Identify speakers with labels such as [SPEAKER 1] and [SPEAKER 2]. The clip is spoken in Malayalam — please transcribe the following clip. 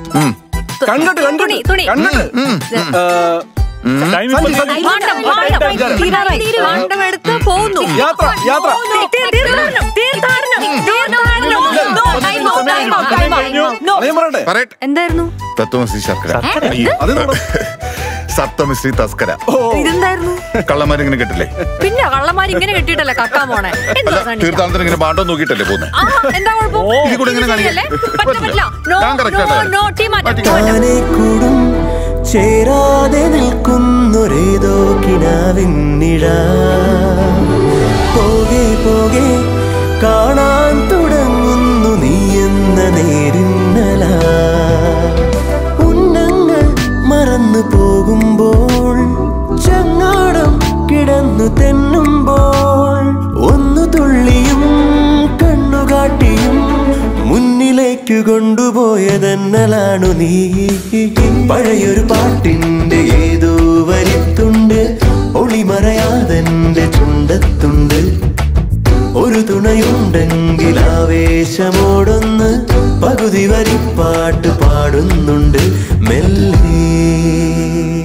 [SPEAKER 1] കണ്ടിട്ട് കണ്ടിട്ട്
[SPEAKER 2] തുണി, തുണി.
[SPEAKER 1] കണ്ടിട്ട്
[SPEAKER 3] ടൈം
[SPEAKER 1] സഞ്ചി,
[SPEAKER 3] ഇപ്പൊ
[SPEAKER 1] സഞ്ചി.
[SPEAKER 2] വാണ്ടം, വാണ്ടം, തീരാറായി. വാണ്ടം എടുത്ത് പോകുന്നു
[SPEAKER 1] യാത്ര യാത്ര
[SPEAKER 2] തീ- തീർത്ഥാടനം, തീർത്ഥാടനം, തീർത്ഥാടനം. No, time out, time out, time out. No.
[SPEAKER 1] അതേ പറയട്ടെ
[SPEAKER 4] പറയട്ടെ
[SPEAKER 2] എന്തായിരുന്നു
[SPEAKER 4] തത്വമസി ശർക്കര
[SPEAKER 1] അത് നോക്കണം
[SPEAKER 4] സപ്തമിശ്രീ തസ്കര
[SPEAKER 2] ഇതെന്തായിരുന്നു
[SPEAKER 4] കള്ളന്മാരിങ്ങനെ കെട്ടില്ലേ
[SPEAKER 2] പിന്നെ കള്ളന്മാർ ഇങ്ങനെ കെട്ടിയിട്ടല്ല കക്കാൻ പോണേ
[SPEAKER 4] അല്ല
[SPEAKER 2] എന്താ സണ്ണിച്ച?
[SPEAKER 4] തീർത്ഥാടനത്തിന് ഇങ്ങനെ ബാണ്ടോ നോക്കിയിട്ടല്ലേ പോകുന്നത്
[SPEAKER 2] ആ, എന്താ കുഴപ്പം
[SPEAKER 4] ഇതിൽ കൂടെ ഇങ്ങനെ
[SPEAKER 2] ശരിയല്ലേ?
[SPEAKER 4] കാണിക്കാം.
[SPEAKER 2] പറ്റില്ല, പറ്റില്ല. No,
[SPEAKER 4] ഞാൻ correct
[SPEAKER 2] no,
[SPEAKER 4] ആയിട്ടാണ്.
[SPEAKER 2] no, ടീം മാറ്റാം,
[SPEAKER 4] മാറ്റി.
[SPEAKER 2] ടീം മാറ്റാം.
[SPEAKER 5] താനെ കൂടും ചേരാതെ നിൽക്കുന്നൊരേതോ കിനാവിന്നിഴ പോകെ പോകെ കാണാൻ തുടങ്ങുന്നു നീ എന്ന നേരിന്നല ഉന്നങ്ങൾ മറന്നു പോകുമ്പോൾ ചങ്ങാടം കിടന്നു തെന്നുമ്പോൾ ഒന്നു തുള്ളിയും കണ്ണുകാട്ടിയും മുന്നിലേക്ക് കൊണ്ടുപോയതെന്നലാണു നീ പഴയൊരു പാട്ടിന്റെ ഏതോ വരിത്തുണ്ട് ഒളിമറയാതെന്റെ ചുണ്ടത്തുണ്ട് ഒരു തുണയുണ്ടെങ്കിൽ ആവേശമോടൊന്ന് പകുതി വരിപ്പാട്ട് പാടുന്നുണ്ട് മെല്ലേ